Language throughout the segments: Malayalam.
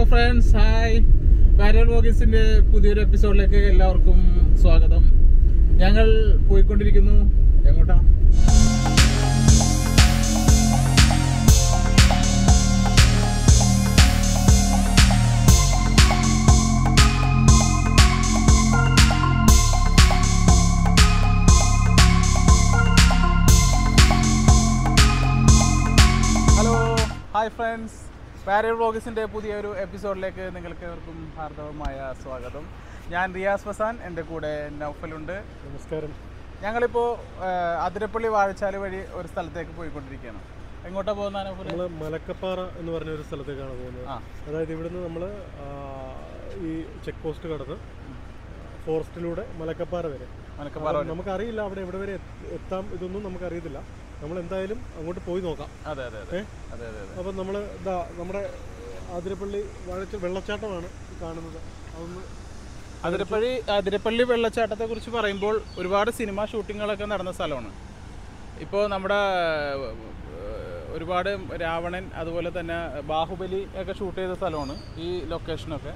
ഫ്രണ്ട്സ് ഹായ് വാരിയർ വ്ലോഗീസിന്റെ പുതിയൊരു എപ്പിസോഡിലേക്ക് എല്ലാവർക്കും സ്വാഗതം ഞങ്ങൾ പോയിക്കൊണ്ടിരിക്കുന്നു എങ്ങോട്ടാ ഹലോ ഹായ് ഫ്രണ്ട്സ് വാരിയർ വ്ലോഗീസിന്റെ പുതിയൊരു എപ്പിസോഡിലേക്ക് നിങ്ങൾക്ക് ഏവർക്കും ഹാർദവമായ സ്വാഗതം ഞാൻ റിയാസ് ഫസാൻ എൻ്റെ കൂടെ നൗഫലുണ്ട് നമസ്കാരം ഞങ്ങളിപ്പോൾ അതിരപ്പള്ളി വാഴച്ചാല് വഴി ഒരു സ്ഥലത്തേക്ക് പോയിക്കൊണ്ടിരിക്കുകയാണ് എങ്ങോട്ടാ പോകുന്ന നൗഫല് നമ്മൾ മലക്കപ്പാറ എന്ന് പറഞ്ഞ ഒരു സ്ഥലത്തേക്കാണ് പോകുന്നത് ആ അതായത് ഇവിടുന്ന് നമ്മൾ ഈ ചെക്ക് പോസ്റ്റ് കടന്ന് ഫോറസ്റ്റിലൂടെ മലക്കപ്പാറ വരെ മലക്കപ്പാറ അപ്പം നമുക്കറിയില്ല അവിടെ എവിടെ വരെ എത്ത- എത്താം ഇതൊന്നും നമുക്കറിയത്തില്ല നമ്മൾ എന്തായാലും അങ്ങോട്ട് പോയി നോക്കാം അതെ അതെ അതെ ഏ? അതെ അതെ അതെ അപ്പം നമ്മൾ ഇതാ നമ്മുടെ ആതിരപ്പള്ളി വാഴച്ച വെള്ളച്ചാട്ടമാണ് ഈ കാണുന്നത് അതൊന്ന് അതിരപ്പള്ളി അതിരപ്പള്ളി വെള്ളച്ചാട്ടത്തെ കുറിച്ച് പറയുമ്പോൾ ഒരുപാട് സിനിമ ഷൂട്ടിങ്ങുകളൊക്കെ നടന്ന സ്ഥലമാണ് ഇപ്പോൾ നമ്മുടെ ഏഹ്, ഒരുപാട് രാവണൻ അതുപോലെ തന്നെ ബാഹുബലി ഒക്കെ ഷൂട്ട് ചെയ്ത സ്ഥലമാണ് ഈ ലൊക്കേഷനൊക്കെ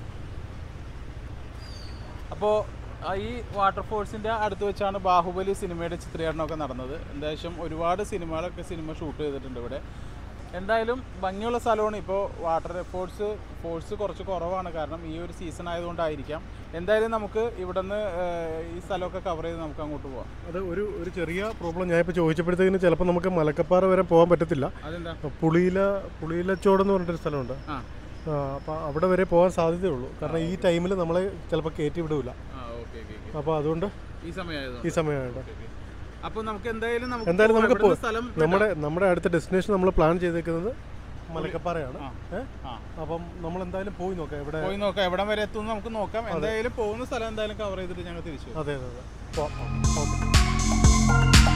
അപ്പോൾ ഈ വാട്ടർഫോൾസിൻ്റെ അടുത്ത് വെച്ചാണ് ബാഹുബലി സിനിമയുടെ ചിത്രീകരണമൊക്കെ നടന്നത് എന്തായാലും ഒരുപാട് സിനിമകളൊക്കെ സിനിമ ഷൂട്ട് ചെയ്തിട്ടുണ്ട് ഇവിടെ എന്തായാലും ഭംഗിയുള്ള സ്ഥലമാണ് ഇപ്പോൾ വാട്ടർ ഫോഴ്സ് ഫോഴ്സ് കുറച്ച് കുറവാണ് കാരണം ഈ ഒരു സീസൺ ആയതുകൊണ്ടായിരിക്കാം എന്തായാലും നമുക്ക് ഇവിടുന്ന് ഏഹ്, ഈ സ്ഥലമൊക്കെ കവർ ചെയ്ത് നമുക്ക് അങ്ങോട്ട് പോവാം അത് ഒരു ഒരു ചെറിയ പ്രോബ്ലം ഞാൻ ഇപ്പോൾ ചോദിച്ചപ്പോഴത്തേക്കിന് ചിലപ്പോൾ നമുക്ക് മലക്കപ്പാറ വരെ പോകാൻ പറ്റത്തില്ല അതെന്താ പുളിയില പുളിയിലച്ചോട് എന്ന് പറഞ്ഞിട്ടൊരു സ്ഥലമുണ്ട് ആ അപ്പോൾ അവിടെ വരെ പോകാൻ സാധ്യതയുള്ളൂ കാരണം ഈ ടൈമിൽ നമ്മളെ ചിലപ്പോൾ കയറ്റി വിടൂല ആ ഓക്കെ ഓക്കെ ഓക്കെ അപ്പോൾ അതുകൊണ്ട് ഈ സമയമായതുകൊണ്ട് ഈ സമയമായിട്ട് അപ്പോൾ നമുക്ക് എന്തായാലും നമുക്ക് എന്തായാലും പോവാം. നമുക്ക് ഇവിടുന്ന് പോ- സ്ഥലം നമ്മുടെ നമ്മുടെ അടുത്ത ഡെസ്റ്റിനേഷൻ നമ്മൾ പ്ലാൻ ചെയ്തേക്കുന്നത് മലക്കപ്പാറയാണ് ആ. ഏ? ആ അപ്പം നമ്മൾ എന്തായാലും പോയി നോക്കാം എവിടെ പോയി നോക്കാം എവിടം വരെ എത്തും നമുക്ക് നോക്കാം എന്തായാലും പോകുന്ന സ്ഥലം എന്തായാലും കവർ ചെയ്തിട്ട് ഞങ്ങൾ തിരിച്ചു വരും. അതെ അതെ അതെ പോവാം. ഓക്കെ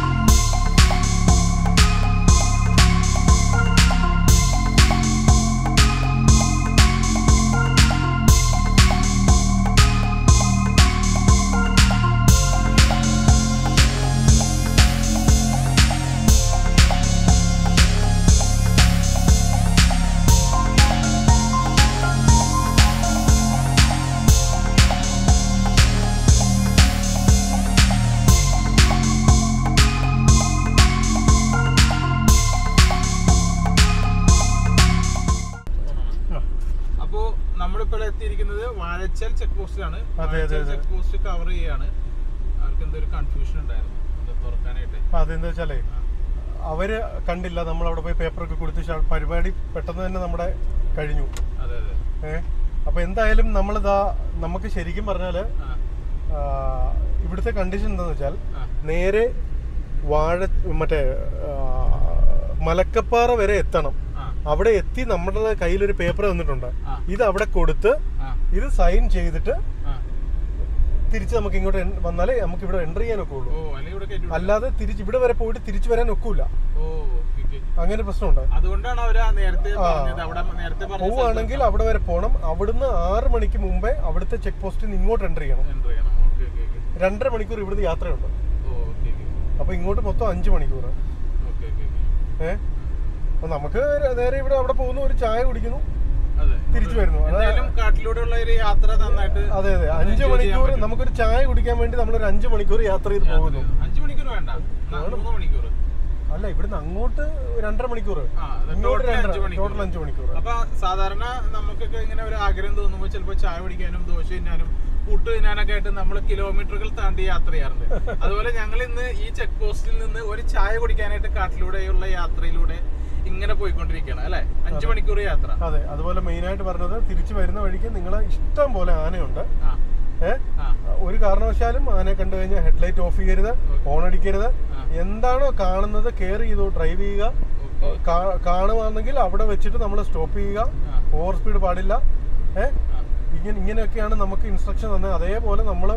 ആ. അപ്പോ നമ്മളിപ്പോൾ എത്തിയിരിക്കുന്നത് വാഴച്ചൽ ചെക്ക് പോസ്റ്റിലാണ് അതെ, അതെ, അതെ. ചെക്ക് പോസ്റ്റ് കവർ ചെയ്യാണ് അവർക്ക് എന്തൊരു കൺഫ്യൂഷൻ ഉണ്ടായിരുന്നു ഇത് തുറക്കാനായിട്ട് അപ്പം അതെന്താ വെച്ചാലേ അവര് കണ്ടില്ല നമ്മൾ അവിടെ പോയി പേപ്പറൊക്കെ കൊടുത്ത് ഷ- പരിപാടി പെട്ടെന്ന് തന്നെ നമ്മുടെ കഴിഞ്ഞു അതെ അതെ ഏഹ് അപ്പൊ എന്തായാലും നമ്മളിതാ നമുക്ക് ശരിക്കും പറഞ്ഞാല് ആ ആ, ഇവിടുത്തെ കണ്ടീഷൻ എന്താന്ന് വെച്ചാൽ ആ നേരെ വാഴ മറ്റേ ആ, മലക്കപ്പാറ വരെ എത്തണം ആ അവിടെ എത്തി നമ്മുടെ കയ്യിലൊരു പേപ്പർ തന്നിട്ടുണ്ട് ആ. ഇത് അവിടെ കൊടുത്ത് ആ ഇത് സൈൻ ചെയ്തിട്ട് ആ തിരിച്ച് നമുക്ക് ഇങ്ങോട്ട് എൻ- വന്നാലേ നമുക്ക് ഇവിടെ എൻ്റർ ചെയ്യാൻ ഒക്കുള്ളൂ ഓ അല്ലെങ്കിൽ ഇവിടെ കയറ്റി വിടും. അല്ലാതെ തിരിച്ച് ഇവിടെ വരെ പോയിട്ട് തിരിച്ചു വരാൻ ഒക്കൂല ഓ ഓക്കെ ഓക്കെ അങ്ങനെ ഒരു പ്രശ്നമുണ്ട് അതുകൊണ്ടാണ് അവർ നേരത്തെ പറഞ്ഞത് അവിടെ നേരത്തെ പറഞ്ഞ പോവുകയാണെങ്കിൽ അവിടെ വരെ പോകണം അവിടുന്ന് ആറ് മണിക്ക് മുമ്പേ അവിടുത്തെ ചെക്ക് പോസ്റ്റിൽ നിന്ന് ഇങ്ങോട്ട് എൻ്റർ ചെയ്യണം എൻ്റർ ചെയ്യണം ഓക്കെ ഓക്കെ ഓക്കെ രണ്ടര മണിക്കൂർ ഇവിടുന്ന് യാത്രയുണ്ട് ഓ ഓക്കെ ഓക്കെ അപ്പൊ ഇങ്ങോട്ട് മൊത്തം അഞ്ച് മണിക്കൂർ ഓക്കെ ഓക്കെ ഓക്കെ ഏഹ് അപ്പൊ നമുക്ക് നേരെ ഇവിടെ അവിടെ പോകുന്നു ഒരു ചായ കുടിക്കുന്നു അതെ തിരിച്ചു വരുന്നു അതാ- എന്തായാലും കാട്ടിലൂടെയുള്ള ഒരു യാത്ര നന്നായിട്ട് അതെ അതെ അഞ്ച് enjoy ചെയ്യാൻ മണിക്കൂർ പറ്റും. നമുക്കൊരു ചായ കുടിക്കാൻ വേണ്ടി നമ്മളൊരു അഞ്ച് മണിക്കൂർ യാത്ര ചെയ്ത് പോകുന്നു അഞ്ചു മണിക്കൂർ വേണ്ട ന- മൂന്ന് മണിക്കൂർ അല്ല ഇവിടുന്ന് അങ്ങോട്ട് രണ്ടര മണിക്കൂർ ആ അത് ഇങ്ങോട്ട് total രണ്ടര അഞ്ച് മണിക്കൂർ. ടോട്ടൽ അഞ്ച് മണിക്കൂർ അപ്പൊ സാധാരണ നമുക്കൊക്കെ ഇങ്ങനെ ഒരു ആഗ്രഹം തോന്നുമ്പോൾ ചിലപ്പോൾ ചായ കുടിക്കാനും ദോശ തിന്നാനും പുട്ട് തിന്നാനൊക്കെ ആയിട്ട് നമ്മൾ കിലോമീറ്ററുകൾ താണ്ടി യാത്ര ചെയ്യാറുണ്ട് അതുപോലെ ഞങ്ങൾ ഇന്ന് ഈ ചെക്ക് പോസ്റ്റിൽ നിന്ന് ഒരു ചായ കുടിക്കാനായിട്ട് കാട്ടിലൂടെയുള്ള യാത്രയിലൂടെ ഇങ്ങനെ പോയിക്കൊണ്ടിരിക്കുകയാണ് അല്ലെ അഞ്ചു മണിക്കൂർ യാത്ര അതെ അതുപോലെ മെയിൻ ആയിട്ട് പറഞ്ഞത് തിരിച്ചു വരുന്ന വഴിക്ക് നിങ്ങളെ ഇഷ്ടം പോലെ ആനയുണ്ട് ആ ഏഹ് ആ ഒരു കാരണവശാലും ആനയെ കണ്ടു കഴിഞ്ഞാൽ ഹെഡ്ലൈറ്റ് ഓഫ് ചെയ്യരുത് ഹോൺ അടിക്കരുത് ആ. എന്താണോ കാണുന്നത് കെയർ ചെയ്തു ഡ്രൈവ് ചെയ്യുക ഓക്കെ കാ- കാണുവാണെങ്കിൽ അവിടെ വെച്ചിട്ട് നമ്മൾ സ്റ്റോപ്പ് ചെയ്യുക ആ. ഓവർ സ്പീഡ് പാടില്ല ഏഹ് ആ. ഇങ്ങനെ ഇങ്ങനെയൊക്കെയാണ് നമുക്ക് ഇൻസ്ട്രക്ഷൻ തന്നെ അതേപോലെ നമ്മൾ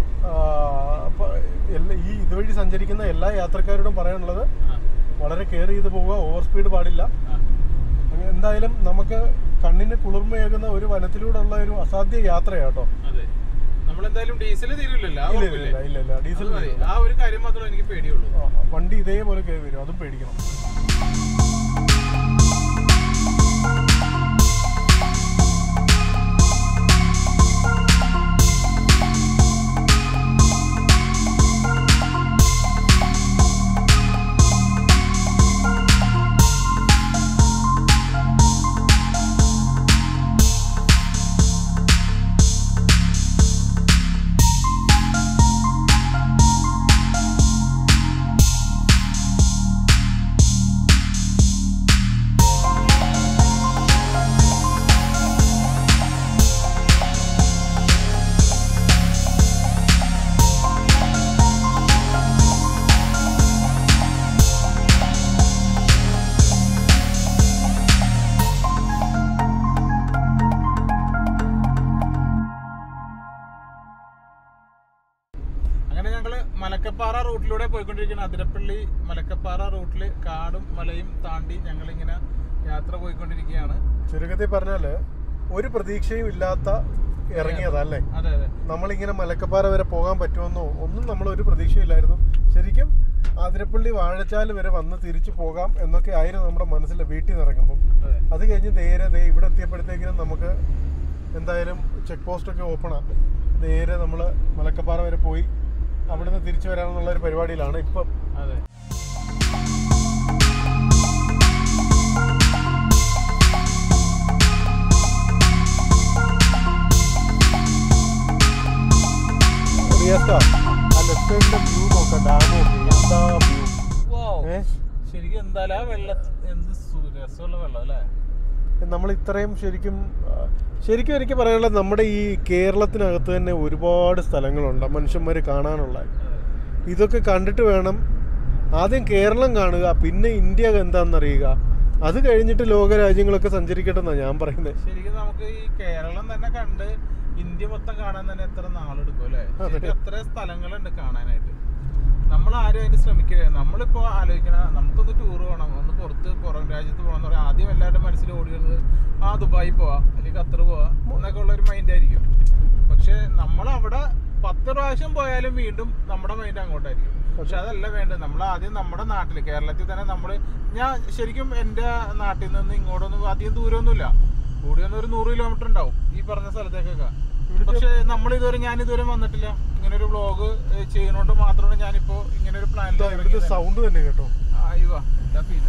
ഈ ഇതുവഴി സഞ്ചരിക്കുന്ന എല്ലാ യാത്രക്കാരോടും പറയാനുള്ളത് ആ വളരെ കെയർ ചെയ്ത് പോവുക ഓവർ സ്പീഡ് പാടില്ല ആ അങ്ങനെ എന്തായാലും നമുക്ക് കണ്ണിന് കുളിർമയേകുന്ന ഒരു വനത്തിലൂടെയുള്ള ഒരു അസാധ്യ യാത്രയാട്ടോ അതെ നമ്മളെന്തായാലും ഡീസൽ തീരില്ലല്ലോ ആ ഇല്ല ഉറപ്പില്ലേ? ഇല്ല ഇല്ല ഇല്ല ഡീസൽ അത് മതി. ആ ഒരു കാര്യം മാത്രമേ എനിക്ക് പേടിയുള്ളൂ ആ, വണ്ടി ഇതേപോലെ കയറി വരും അതും പേടിക്കണം മലക്കപ്പാറ റൂട്ടിലൂടെ പോയിക്കൊണ്ടിരിക്കുന്ന അതിരപ്പള്ളി മലക്കപ്പാറ റൂട്ടിൽ കാടും മലയും താണ്ടി ഞങ്ങളിങ്ങനെ യാത്ര പോയിക്കൊണ്ടിരിക്കുകയാണ് ചുരുക്കത്തിൽ പറഞ്ഞാല് ഒരു പ്രതീക്ഷയും ഇല്ലാത്ത ഇറങ്ങിയതാ അല്ലേ അതെ അതെ നമ്മളിങ്ങനെ മലക്കപ്പാറ വരെ പോകാൻ പറ്റുമെന്നോ ഒന്നും നമ്മൾ ഒരു പ്രതീക്ഷയില്ലായിരുന്നു ശരിക്കും ആതിരപ്പള്ളി വാഴച്ചാല് വരെ വന്ന് തിരിച്ചു പോകാം എന്നൊക്കെ ആയിരുന്നു നമ്മുടെ മനസ്സിൽ വീട്ടിൽ നിന്ന് ഇറങ്ങുമ്പോൾ അതെ അത് കഴിഞ്ഞ് നേരെ ദേ ഇവിടെ എത്തിയപ്പോഴത്തേക്കിനും നമുക്ക് എന്തായാലും ചെക്ക് പോസ്റ്റ് ഒക്കെ ഓപ്പണാണ് നേരെ നമ്മൾ മലക്കപ്പാറ വരെ പോയി അവിടുന്ന് തിരിച്ചു വരാമെന്നുള്ള ഒരു പരിപാടിയിലാണ് ഇപ്പം അതെ റിയാസ്ക ആ ലെഫ്റ്റ് സൈഡിലെ വ്യൂ നോക്കാം ഡാം നോക്കി എന്താ വ്യൂ Wow. ഏ ശരിക്കും എന്തായാലും ആ വെള്ള എന്ത് സു- രസമുള്ള വെള്ളം അല്ലേ നമ്മൾ ഇത്രയും ശരിക്കും ആ, ശരിക്കും എനിക്ക് പറയാനുള്ളത് നമ്മുടെ ഈ കേരളത്തിനകത്ത് തന്നെ ഒരുപാട് സ്ഥലങ്ങളുണ്ട് മനുഷ്യന്മാർ കാണാനുള്ള ഇതൊക്കെ കണ്ടിട്ട് വേണം ആദ്യം കേരളം കാണുക പിന്നെ ഇന്ത്യ എന്താണെന്നറിയുക അത് കഴിഞ്ഞിട്ട് ലോക രാജ്യങ്ങളൊക്കെ സഞ്ചരിക്കട്ടെ എന്നാണ് ഞാൻ പറയുന്നത് ശരിക്കും നമുക്ക് ഈ കേരളം തന്നെ കണ്ട് ഇന്ത്യ മൊത്തം കാണാൻ തന്നെ എത്ര നാളെടുക്കും അല്ലേ ശരിക്കും അത്ര സ്ഥലങ്ങളുണ്ട് കാണാനായിട്ട് നമ്മൾ ആരും അതിന് ശ്രമിക്കില്ല നമ്മളിപ്പോ ആലോചിക്കണ നമുക്കൊന്ന് ടൂർ പോകണം ഒന്ന് പുറത്ത് പുറം രാജ്യത്ത് പോകണം എന്ന് പറയാം ആദ്യം എല്ലാവരുടെ മനസ്സിൽ ഓടിയത് ആ ദുബായി പോവാ അല്ലെങ്കിൽ ഖത്തർ പോവാ എന്നൊക്കെ ഉള്ള ഒരു മൈൻഡ് ആയിരിക്കും പക്ഷെ നമ്മൾ അവിടെ പത്ത് പ്രാവശ്യം പോയാലും വീണ്ടും നമ്മുടെ മൈൻഡ് അങ്ങോട്ടായിരിക്കും പക്ഷെ അതല്ല വേണ്ടത് നമ്മൾ ആദ്യം നമ്മുടെ നാട്ടിൽ കേരളത്തിൽ തന്നെ നമ്മൾ ഞാൻ ശരിക്കും എൻ്റെ നാട്ടിൽ നിന്ന് ഇങ്ങോട്ടൊന്നും അധികം ദൂരമൊന്നുമില്ല കൂടി വന്ന ഒരു നൂറ് കിലോമീറ്റർ ഉണ്ടാവും ഈ പറഞ്ഞ സ്ഥലത്തേക്കൊക്കെ പക്ഷെ നമ്മൾ ഇതുവരെ ഞാൻ ഇതുവരെ വന്നിട്ടില്ല ഇങ്ങനെ ഒരു വ്ളോഗ് ചെയ്യുന്നോണ്ട് മാത്രമാണ് ഞാനിപ്പോ ഇങ്ങനെ ഒരു ഇവിടുത്തെ പ്ലാനിൽ സൗണ്ട് തന്നെ കേട്ടോ അയ്യോ എന്താ ഫീല്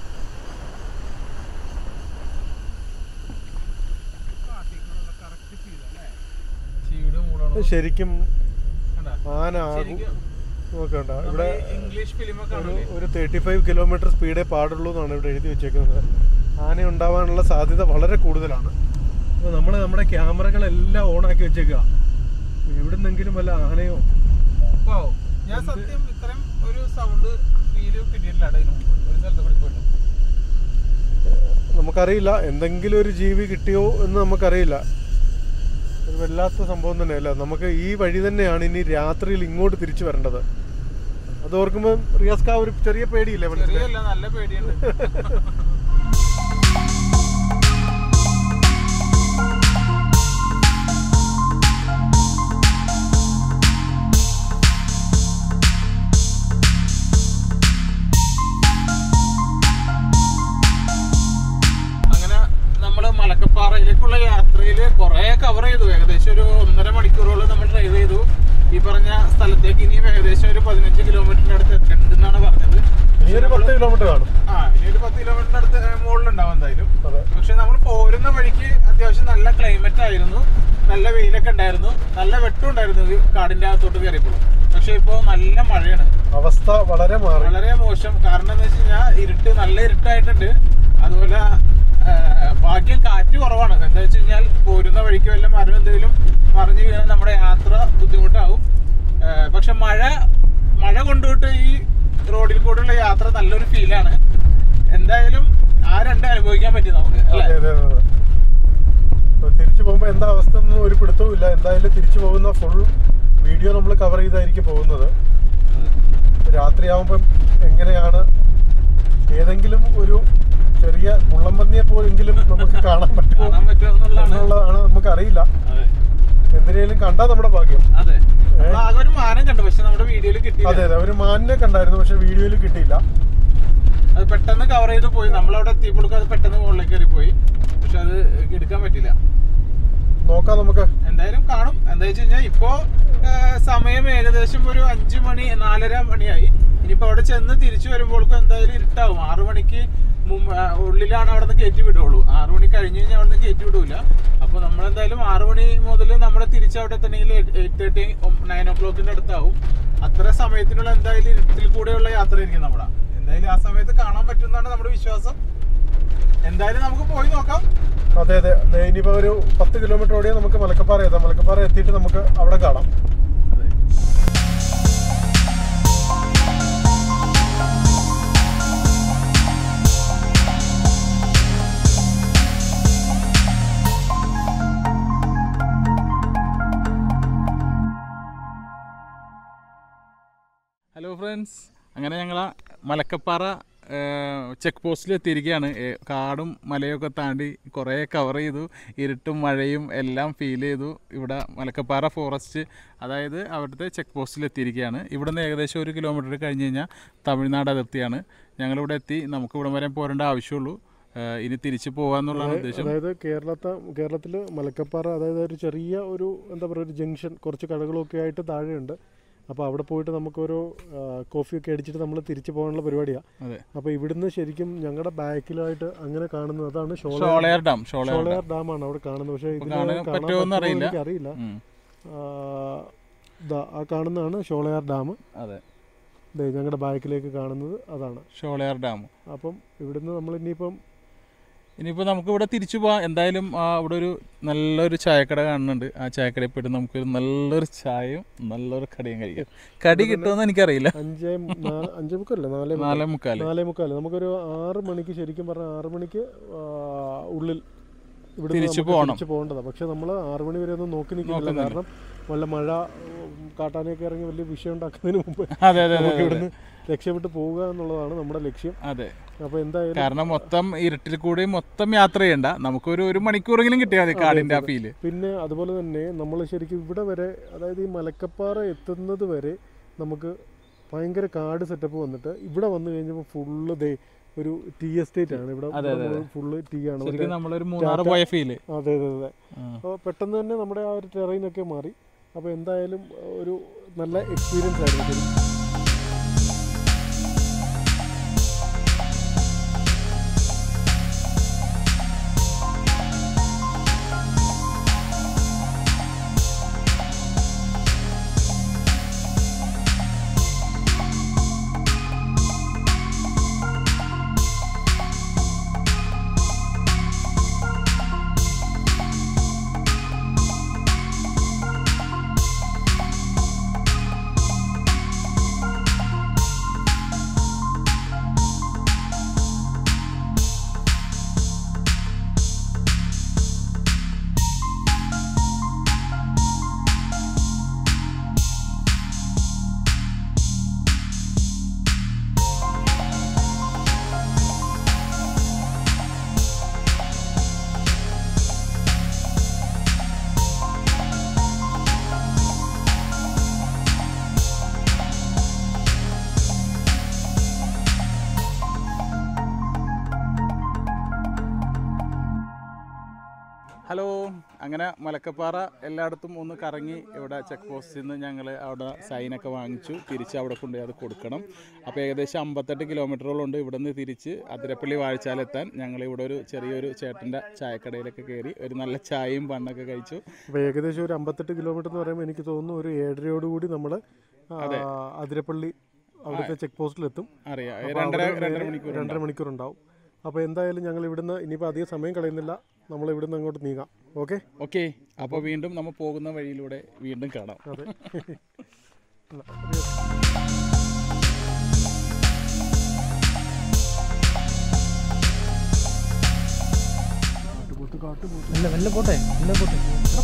ചീട് മൂടണം ശരിക്കും കണ്ടാ? ആന ആകും ശരിക്കും നോക്കണ്ട നമ്മള് ഇവിടെ ഈ ഇംഗ്ലീഷ് ഫിലിമൊക്കെ ഒരു കാണില്ലേ ഒരു തേർട്ടി ഫൈവ് കിലോമീറ്റർ സ്പീഡേ പാടുള്ളൂ എന്നാണ് ഇവിടെ എഴുതി വെച്ചേക്കുന്നത് ആന ഉണ്ടാവാനുള്ള സാധ്യത വളരെ കൂടുതലാണ് അപ്പോൾ നമ്മൾ നമ്മുടെ ക്യാമറകളെല്ലാം ഓണാക്കി വെച്ചേക്കുക എവിടുന്നെങ്കിലും വല്ല ആനയോ വൗ. ഞാൻ സത്യം ഇത്രയും ഒരു സൗണ്ട് ഫീല് കിട്ടിയിട്ടില്ല അവിടെ ഇതിനു മുമ്പ് ഒരു സ്ഥലത്ത് കൂടി പോയിട്ട് നമുക്കറിയില്ല എന്തെങ്കിലും ഒരു ജീവി കിട്ടിയോ എന്ന് നമുക്കറിയില്ല ഒരു വല്ലാത്ത സംഭവം തന്നെയല്ല നമുക്ക് ഈ വഴി തന്നെയാണ് ഇനി രാത്രിയിൽ ഇങ്ങോട്ട് തിരിച്ചു വരേണ്ടത് അത് ഓർക്കുമ്പോൾ റിയാസ്ക ഒരു ചെറിയ പേടിയില്ലേ മനസ്സിൽ ചെറിയല്ല നല്ല പേടിയുണ്ട് അങ്ങനെ നമ്മള് മലക്കപ്പാറയിലേക്കുള്ള യാത്രയിൽ കുറെ കവർ ചെയ്തു ഏകദേശം ഒരു ഒന്നര മണിക്കൂറോളം നമ്മൾ ഡ്രൈവ് ചെയ്തു ഈ പറഞ്ഞ സ്ഥലത്തേക്ക് ഇനിയും ഏകദേശം ഒരു പതിനഞ്ച് കിലോമീറ്ററിന്റെ അടുത്ത് എത്തണ്ടെന്നാണ് പറഞ്ഞത് ഇനി ഒരു പത്ത് കിലോമീറ്റർ കാണും ആ ഇനി ഒരു പത്ത് കിലോമീറ്ററിന്റെ അടുത്ത് മുകളിലുണ്ടാവും എന്തായാലും അതെ പക്ഷെ നമ്മൾ പോരുന്ന വഴിക്ക് അത്യാവശ്യം നല്ല ക്ലൈമറ്റ് ആയിരുന്നു നല്ല വെയിലൊക്കെ ഉണ്ടായിരുന്നു നല്ല വെട്ടം ഉണ്ടായിരുന്നു ഈ കാടിന്റെ അകത്തോട്ട് കയറിയപ്പോൾ പക്ഷെ ഇപ്പോ നല്ല മഴയാണ് അവസ്ഥ വളരെ മാറി വളരെ മോശം കാരണം എന്താ വെച്ച് കഴിഞ്ഞാൽ ഇരുട്ട് നല്ല ഇരുട്ടായിട്ടുണ്ട് അതുപോലെ ആ, ഭാഗ്യം കാറ്റ് കുറവാണ് എന്താ വെച്ച് കഴിഞ്ഞാൽ പോരുന്ന വഴിക്ക് വല്ല മരം എന്തെങ്കിലും മറിഞ്ഞു വീണാൽ നമ്മുടെ യാത്ര ബുദ്ധിമുട്ടാവും ആ, പക്ഷെ മഴ മഴ കൊണ്ടുപോയിട്ട് ഈ റോഡിൽ കൂടെയുള്ള യാത്ര നല്ലൊരു ഫീലാണ് എന്തായാലും ആ രണ്ട് അനുഭവിക്കാൻ പറ്റി നമുക്ക് അല്ലേ അതെ അതെ അതെ അതെ. അപ്പൊ തിരിച്ചു പോകുമ്പോൾ എന്താ അവസ്ഥ ഒന്നും ഒരു പിടുത്തവും ഇല്ല എന്തായാലും തിരിച്ചു പോകുന്ന ഫുൾ വീഡിയോ നമ്മൾ കവർ ചെയ്തായിരിക്കും പോകുന്നത് രാത്രിയാവുമ്പം എങ്ങനെയാണ് ഏതെങ്കിലും ഒരു ചെറിയ മുള്ളംപന്നിയെ പോലെങ്കിലും നമുക്ക് കാണാൻ പറ്റുമോ കാണാൻ പറ്റുമെന്നുള്ളതാണ് എന്നുള്ളതാണ് നമുക്ക് അറിയില്ല അതെ എന്തിനേലും കണ്ടാ നമ്മുടെ ഭാഗ്യം അതെ നമ്മൾ ആകെ ഒരു മാനം കണ്ടു പക്ഷെ നമ്മുടെ വീഡിയോയിൽ കിട്ടിയില്ല അതെ അതെ ഒരു മാനിനെ കണ്ടായിരുന്നു പക്ഷെ വീഡിയോയിൽ കിട്ടിയില്ല അത് പെട്ടെന്ന് കവർ ചെയ്ത് പോയി നമ്മളവിടെ എത്തിയപ്പോഴേക്കും അത് പെട്ടെന്ന് മുകളിലേക്ക് കയറി പോയി പക്ഷെ അത് എടുക്കാൻ പറ്റില്ല നോക്കാം നമുക്ക് എന്തായാലും കാണും എന്താ വെച്ച് കഴിഞ്ഞാൽ ഇപ്പോ ആ, സമയം ഏകദേശം ഒരു അഞ്ചു മണി നാലര മണിയായി ഇനിയിപ്പോ അവിടെ ചെന്ന് തിരിച്ചു വരുമ്പോഴേക്കും എന്തായാലും ഇരുട്ടാവും ആറു മണിക്ക് മുമ്പ് ആ, ഉള്ളിലാണ് അവിടെ നിന്ന് കയറ്റി വിടുള്ളൂ ആറു മണി കഴിഞ്ഞ് കഴിഞ്ഞാൽ അവിടെ നിന്ന് കയറ്റി വിടൂല അപ്പൊ നമ്മൾ എന്തായാലും ആറു മണി മുതൽ നമ്മൾ തിരിച്ച് അവിടെ എത്തണമെങ്കിൽ എയ്റ്റ് തേർട്ടി നയൻ ഓ ക്ലോക്കിന്റെ അടുത്താവും അത്ര സമയത്തിനുള്ള എന്തായാലും ഇരുട്ടിൽ കൂടെയുള്ള യാത്ര ആയിരിക്കും നമ്മുടെ എന്തായാലും ആ സമയത്ത് കാണാൻ പറ്റുന്നതാണ് നമ്മുടെ വിശ്വാസം എന്തായാലും നമുക്ക് പോയി നോക്കാം അതെ അതെ ദേ ഇനിയിപ്പോ ഒരു പത്ത് കിലോമീറ്റർ ഓടിയാൽ നമുക്ക് മലക്കപ്പാറ എത്താം മലക്കപ്പാറ എത്തിയിട്ട് നമുക്ക് അവിടെ കാണാം അതെ ഫ്രണ്ട്സ് അങ്ങനെ ഞങ്ങൾ മലക്കപ്പാറ ചെക്ക് പോസ്റ്റിൽ എത്തിയിരിക്കുകയാണ് ഏ, കാടും മലയൊക്കെ താണ്ടി കുറേ കവർ ചെയ്തു ഇരുട്ടും മഴയും എല്ലാം ഫീൽ ചെയ്തു ഇവിടെ മലക്കപ്പാറ ഫോറസ്റ്റ് അതായത് അവിടുത്തെ ചെക്ക് പോസ്റ്റിൽ എത്തിയിരിക്കുകയാണ് ഇവിടെ നിന്ന് ഏകദേശം ഒരു കിലോമീറ്റർ കഴിഞ്ഞ് കഴിഞ്ഞാൽ തമിഴ്നാട് അതിർത്തിയാണ് ഞങ്ങളിവിടെ എത്തി നമുക്ക് ഇവിടം വരെ പോരേണ്ട ആവശ്യമുള്ളൂ ഏ, ഇനി തിരിച്ചു പോകാന്നുള്ളതാണ് ഉദ്ദേശം അതായത് കേരളത്തെ കേരളത്തിൽ മലക്കപ്പാറ അതായത് ഒരു ചെറിയ ഒരു എന്താ പറയുക ഒരു ജംഗ്ഷൻ കുറച്ച് കടകളൊക്കെ ആയിട്ട് താഴെയുണ്ട് അപ്പോൾ അവിടെ പോയിട്ട് നമുക്കൊരു ആ, കോഫിയൊക്കെ അടിച്ചിട്ട് നമ്മൾ തിരിച്ചു പോകാനുള്ള പരിപാടിയാണ് അതെ അപ്പോൾ ഇവിടുന്ന് ശരിക്കും ഞങ്ങളുടെ ബാക്കിലായിട്ട് അങ്ങനെ കാണുന്നത് അതാണ് ഷോള ഷോളയാർ ഡാം ഷോളയാർ ഡാം ഷോളയാർ ഡാമാണ് അവിടെ കാണുന്നത് പക്ഷേ ഇതിന് കാണാൻ കാണാൻ പറ്റുമോന്ന് അറിയില്ല. അറിയില്ല ഉം. ആ കാണുന്നതാണ് ഷോളയാർ ഡാം അതെ ദേ ഞങ്ങളുടെ ബാക്കിലേക്ക് കാണുന്നത് അതാണ് ഷോളയാർ ഡാം അപ്പം ഇവിടുന്ന് നമ്മൾ ഇനിയിപ്പം ഇനിയിപ്പോൾ നമുക്ക് ഇവിടെ തിരിച്ചു പോവാം എന്തായാലും ആ, ഇവിടെ ഒരു നല്ലൊരു ചായക്കട കാണുന്നുണ്ട് ആ ചായക്കടയിൽ പോയിട്ട് നമുക്കൊരു നല്ലൊരു ചായയും നല്ലൊരു കടിയും കഴിക്കാം കടി കിട്ടുമെന്ന് എനിക്കറിയില്ല അഞ്ചേ നാ- അഞ്ചേ മുക്കല്ലേ നാലേ മുക്കാൽ. നാലേ മുക്കാല് നാലേ മുക്കാല് നമുക്കൊരു ആറ് മണിക്ക് ശരിക്കും പറഞ്ഞാൽ ആറ് മണിക്ക് ആ, ഉള്ളിൽ ഇവിടെ തിരിച്ചു പോകണം. തിരിച്ചു പോകേണ്ടതാണ് പക്ഷെ നമ്മൾ ആറ് മണി വരെ ഒന്നും നോക്കി നിൽക്കുന്നില്ല നോക്കുന്നില്ല. കാരണം വല്ല മഴ ഉം, കാട്ടാനൊക്കെ ഇറങ്ങി വലിയ വിഷയം ഉണ്ടാക്കുന്നതിന് മുമ്പ് അതെ അതെ അതെ നമുക്ക് അതെ ഇവിടുന്ന് രക്ഷപ്പെട്ട് പോവുക എന്നുള്ളതാണ് നമ്മുടെ ലക്ഷ്യം അതെ അപ്പോൾ എന്തായാലും കാരണം മൊത്തം ഇരുട്ടിൽ കൂടി മൊത്തം യാത്ര ചെയ്യണ്ട നമുക്കൊരു ഒരു മണിക്കൂറെങ്കിലും കിട്ടിയാൽ മതി കാടിന്റെ ആ ഫീല് പിന്നെ അതുപോലെ തന്നെ നമ്മൾ ശരിക്കും ഇവിടെ വരെ അതായത് ഈ മലക്കപ്പാറ എത്തുന്നത് വരെ നമുക്ക് ഭയങ്കര കാട് സെറ്റപ്പ് വന്നിട്ട് ഇവിടെ വന്നു കഴിഞ്ഞപ്പോൾ ഫുള്ള് ദേ ഒരു ടീ എസ്റ്റേറ്റ് ആണ് ഇവിടെ അതെ, അതെ, ഫുള്ള് ടീ ആണ് മറ്റേ- ശരിക്കും നമ്മളൊരു മൂന്നാറ് പോയ ഫീല് അതെ അതെ അതെ അപ്പോൾ പെട്ടെന്ന് തന്നെ നമ്മുടെ ആ ഒരു ടെറൈനൊക്കെ മാറി അപ്പോൾ എന്തായാലും ഒരു നല്ല എക്സ്പീരിയൻസ് ആയിരുന്നു ശരിക്കും. ഹലോ അങ്ങനെ മലക്കപ്പാറ എല്ലായിടത്തും ഒന്ന് കറങ്ങി ഇവിടെ ചെക്ക് പോസ്റ്റിൽ നിന്ന് ഞങ്ങൾ അവിടെ സൈനൊക്കെ വാങ്ങിച്ചു തിരിച്ച് അവിടെ കൊണ്ടുപോയി അത് കൊടുക്കണം അപ്പോൾ ഏകദേശം അമ്പത്തെട്ട് കിലോമീറ്ററോളം ഉണ്ട് ഇവിടെ നിന്ന് തിരിച്ച് അതിരപ്പള്ളി വാഴച്ചാലെത്താൻ ഞങ്ങൾ ഇവിടെ ഒരു ചെറിയൊരു ചേട്ടൻ്റെ ചായക്കടയിലൊക്കെ കയറി ഒരു നല്ല ചായയും പണ്ണൊക്കെ കഴിച്ചു അപ്പോൾ ഏകദേശം ഒരു അമ്പത്തെട്ട് കിലോമീറ്റർ എന്ന് പറയുമ്പോൾ എനിക്ക് തോന്നുന്നു ഒരു ഏഴരയോടുകൂടി നമ്മൾ അതിരപ്പള്ളി അവിടുത്തെ ചെക്ക് പോസ്റ്റിലെത്തും അറിയാം അപ്പോൾ രണ്ടര അവിടെ രണ്ടര നേരെ മണിക്കൂർ രണ്ടര മണിക്കൂർ ഉണ്ടാവും അപ്പോൾ എന്തായാലും ഞങ്ങൾ ഇവിടുന്ന് ഇനിയിപ്പോൾ അധികം സമയം കളയുന്നില്ല നമ്മൾ ഇവിടുന്ന് അങ്ങോട്ട് നീങ്ങാം ഓക്കെ ഓക്കെ അപ്പോൾ വീണ്ടും നമ്മൾ പോകുന്ന വഴിയിലൂടെ വീണ്ടും കാണാം അതെ മെല്ലെ മെല്ലെ പോട്ടെ മെല്ലെ പോട്ടെ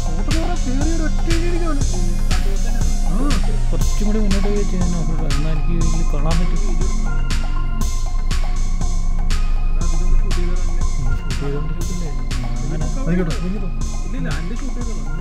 ആ കുറച്ചും കൂടി മുന്നോട്ട് പോയി ചെയ്യാൻ എന്നാൽ എനിക്ക് ഇതിൽ കാണാൻ പറ്റും ഷൂട്ട് ചെയ്തോണ്ടിരിക്കില്ലേ അങ്ങനെ ആയിക്കോട്ടെ ആയിക്കോട്ടെ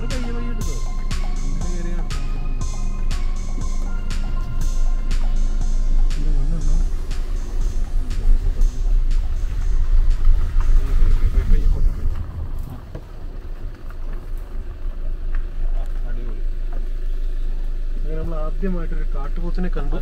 അങ്ങനെ നമ്മൾ ആദ്യമായിട്ടൊരു കാട്ടുപോത്തിനെ കണ്ടു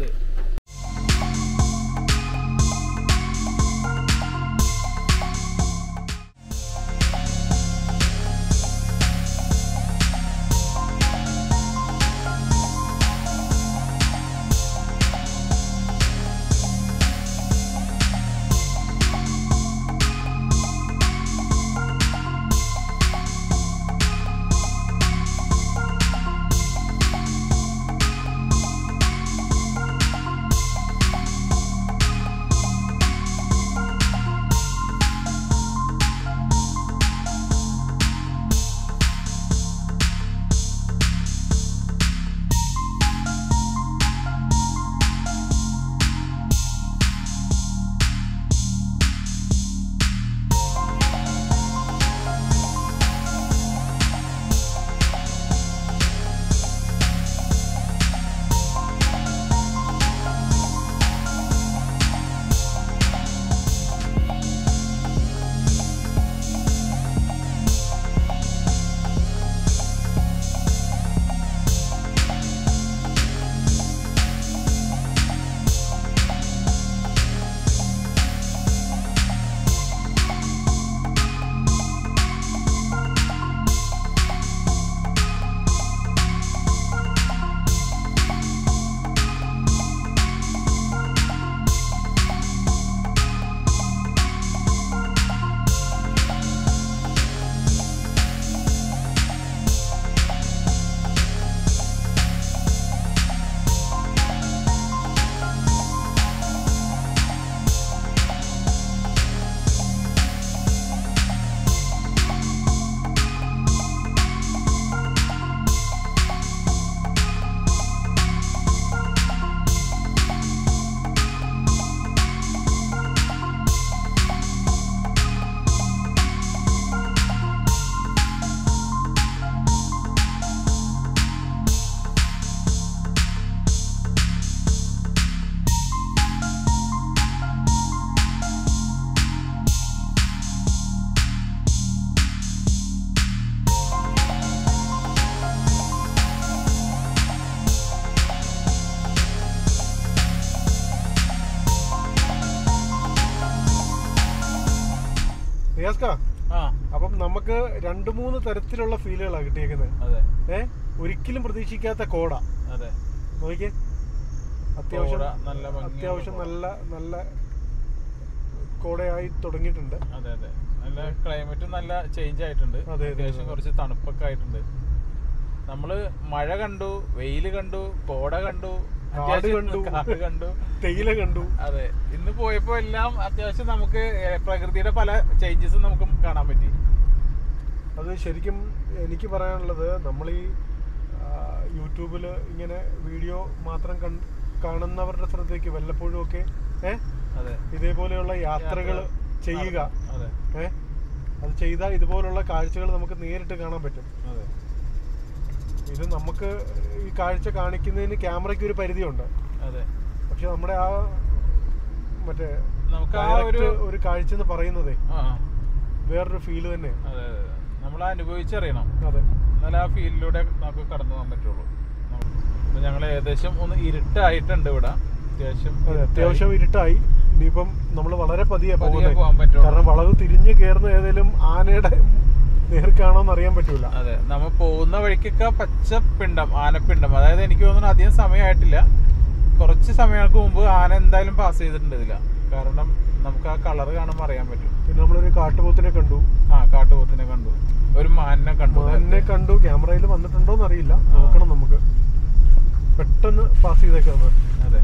ഭാസ്ക ആ അപ്പം നമുക്ക് രണ്ട് മൂന്ന് തരത്തിലുള്ള ഫീലുകളാണ് കിട്ടിയേക്കുന്നത് അതെ ഏ ഒരിക്കലും പ്രതീക്ഷിക്കാത്ത കോട അതെ നോക്കിയേ അത്യാവശ്യം കോട നല്ല ഭംഗിയുള്ള അത്യാവശ്യം കോട. നല്ല നല്ല കോടയായി തുടങ്ങിയിട്ടുണ്ട് അതെ അതെ നല്ല ക്ലൈമറ്റ് നല്ല ചേഞ്ച് ആയിട്ടുണ്ട് അതെ, അതെ, അത്യാവശ്യം അതെ. കുറച്ച് തണുപ്പൊക്കെ ആയിട്ടുണ്ട് നമ്മള് മഴ കണ്ടു വെയില് കണ്ടു കോട കണ്ടു കാട് അത്യാവശ്യം കണ്ടു. കാട് കണ്ടു തേയില കണ്ടു അതെ ഇന്ന് പോയപ്പോ എല്ലാം അത്യാവശ്യം നമുക്ക് ഏ, പ്രകൃതിയുടെ പല ചേഞ്ചസും നമുക്ക് കാണാൻ പറ്റി അത് ശരിക്കും എനിക്ക് പറയാനുള്ളത് നമ്മൾ ഈ യൂട്യൂബിൽ ഇങ്ങനെ വീഡിയോ മാത്രം കൺ കാണുന്നവരുടെ ശ്രദ്ധയ്ക്ക് വല്ലപ്പോഴും ഒക്കെ ഏ അതെ ഇതേപോലെയുള്ള യാത്രകൾ യാത്ര ചെയ്യുക അതെ ഏ അത് ചെയ്താൽ ഇതുപോലുള്ള കാഴ്ചകൾ നമുക്ക് നേരിട്ട് കാണാൻ പറ്റും അതെ ഇത് നമുക്ക് ഈ കാഴ്ച കാണിക്കുന്നതിന് ക്യാമറയ്ക്ക് ഒരു പരിധിയുണ്ട് അതെ പക്ഷെ നമ്മുടെ ആ മറ്റേ നമുക്ക് ആ direct ഒരു ഒരു കാഴ്ച എന്ന് പറയുന്നതേ ആ വേറൊരു ഫീല് തന്നെ അതെ അതെ നമ്മൾ അനുഭവിച്ചറിയണം അതെ എന്നാലേ ആ ഫീൽഡിലൂടെ നമുക്ക് കടന്നു പോകാൻ പറ്റുള്ളൂ അപ്പൊ ഞങ്ങൾ ഏകദേശം ഒന്ന് ഇരുട്ടായിട്ടുണ്ട് ഇവിടെ അത്യാവശ്യം അതെ ഇരുട്ടായി. അത്യാവശ്യം ഇരുട്ടായി ഇനിയിപ്പം നമ്മൾ വളരെ പതിയെ പതിയെ പോകുന്നത് പോകാൻ പറ്റുള്ളൂ കാരണം വളവ് തിരിഞ്ഞ് കയറുന്ന ഏതെങ്കിലും ആനയുടെ നേർക്കാണോന്ന് അറിയാൻ പറ്റൂല അതെ നമ്മൾ പോകുന്ന വഴിക്കൊക്കെ പച്ചപ്പിണ്ടം ആനപ്പിണ്ടം അതായത് എനിക്ക് തോന്നുന്നു അധികം സമയമായിട്ടില്ല കുറച്ച് സമയങ്ങൾക്ക് മുമ്പ് ആന എന്തായാലും പാസ് ചെയ്തിട്ടുണ്ട് ഇതില്ല കാരണം നമുക്ക് ആ കളർ കാണുമ്പോൾ അറിയാൻ പറ്റും പിന്നെ നമ്മളൊരു കാട്ടുപോത്തിനെ കണ്ടു ആ കാട്ടുപോത്തിനെ കണ്ടു ഒരു മാനിനെ കണ്ടു മാനിനെ കണ്ടു ക്യാമറയിൽ വന്നിട്ടുണ്ടോന്ന് അറിയില്ല നോക്കണം നമുക്ക് പെട്ടെന്ന് പാസ് ചെയ്തേക്കാണ് അതെ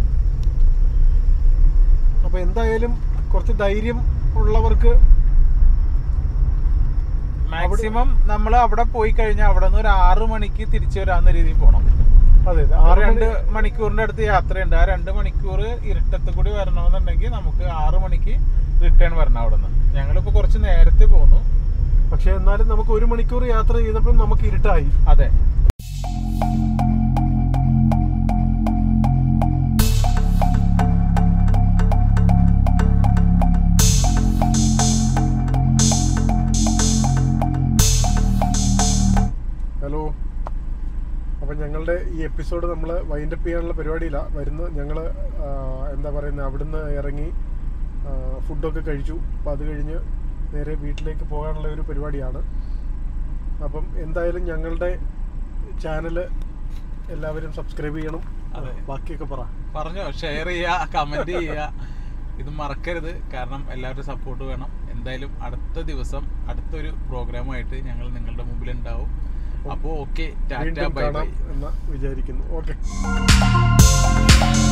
അപ്പൊ എന്തായാലും കുറച്ച് ധൈര്യം ഉള്ളവർക്ക് മാക്സിമം നമ്മൾ അവിടെ പോയി കഴിഞ്ഞാൽ അവിടെ നിന്ന് ഒരു ആറ് മണിക്ക് തിരിച്ചു വരാവുന്ന രീതിയിൽ പോകണം അതെ അതെ ആ ആറ് രണ്ട് മണി മണിക്കൂറിന്റെ അടുത്ത് യാത്രയുണ്ട് ആ രണ്ട് മണിക്കൂർ ഇരുട്ടത്ത് കൂടി വരണമെന്നുണ്ടെങ്കിൽ നമുക്ക് ആറ് മണിക്ക് റിട്ടേൺ വരണം അവിടെ നിന്ന് ഞങ്ങളിപ്പോ കുറച്ച് നേരത്തെ പോന്നു പക്ഷെ എന്നാലും നമുക്ക് ഒരു മണിക്കൂർ യാത്ര ചെയ്തപ്പോൾ നമുക്ക് ഇരുട്ടായി അതെ ഹലോ അപ്പം ഞങ്ങളുടെ ഈ എപ്പിസോഡ് നമ്മൾ വൈൻഡപ്പ് ചെയ്യാനുള്ള പരിപാടിയിലാണ് വരുന്നത് ഞങ്ങൾ എന്താ പറയുന്നത് അവിടുന്ന് ഇറങ്ങി ആ, ഫുഡൊക്കെ കഴിച്ചു അപ്പം അത് കഴിഞ്ഞ് നേരെ വീട്ടിലേക്ക് പോകാനുള്ള ഒരു പരിപാടിയാണ് അപ്പം എന്തായാലും ഞങ്ങളുടെ ചാനൽ എല്ലാവരും സബ്സ്ക്രൈബ് ചെയ്യണം അതെ. ബാക്കിയൊക്കെ പറ പറഞ്ഞോ ഷെയർ ചെയ്യുക കമന്റ് ചെയ്യുക ഇത് മറക്കരുത് കാരണം എല്ലാവരും സപ്പോർട്ട് വേണം എന്തായാലും അടുത്ത ദിവസം അടുത്തൊരു പ്രോഗ്രാമായിട്ട് ഞങ്ങൾ നിങ്ങളുടെ മുമ്പിൽ ഉണ്ടാവും അപ്പോൾ ഓക്കെ ടാറ്റ വീണ്ടും ബൈ ബൈ കാണാം എന്ന് വിചാരിക്കുന്നു ഓക്കെ